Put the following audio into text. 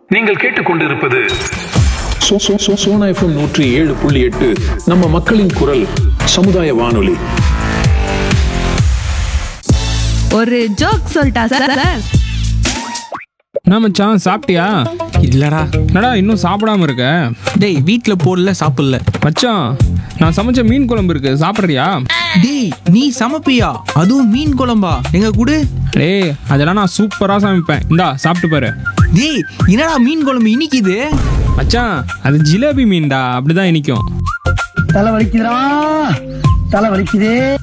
நீங்கள் கேட்டுக்கொண்டிருப்பது சோ- சோ- சோ- சோனா எஃப்எம் நூற்றி ஏழு புள்ளி எட்டு நம்ம மக்களின் குரல் சமுதாய வானொலி ஒரு ஜோக் சொல்லிட்டா சார் சார் என்ன மச்சான் சாப்பிட்டியா இல்லடா என்னடா இன்னும் சாப்பிடாம இருக்க டேய் வீட்ல போடல சாப்பிடல மச்சான் நான் சமைச்ச மீன் குழம்பு இருக்கு சாப்பிட்றியா டேய் நீ சமைப்பியா அதுவும் மீன் குழம்பா எங்க கூடு டேய் அதெல்லாம் நான் சூப்பரா சமைப்பேன் இந்தா சாப்பிட்டு பாரு டேய் என்னடா மீன் குழம்பு இனிக்குது மச்சான் அது ஜிலேபி மீன்டா அப்படிதான் இனிக்கும் தலை வலிக்குதுடா தலை வலிக்குதே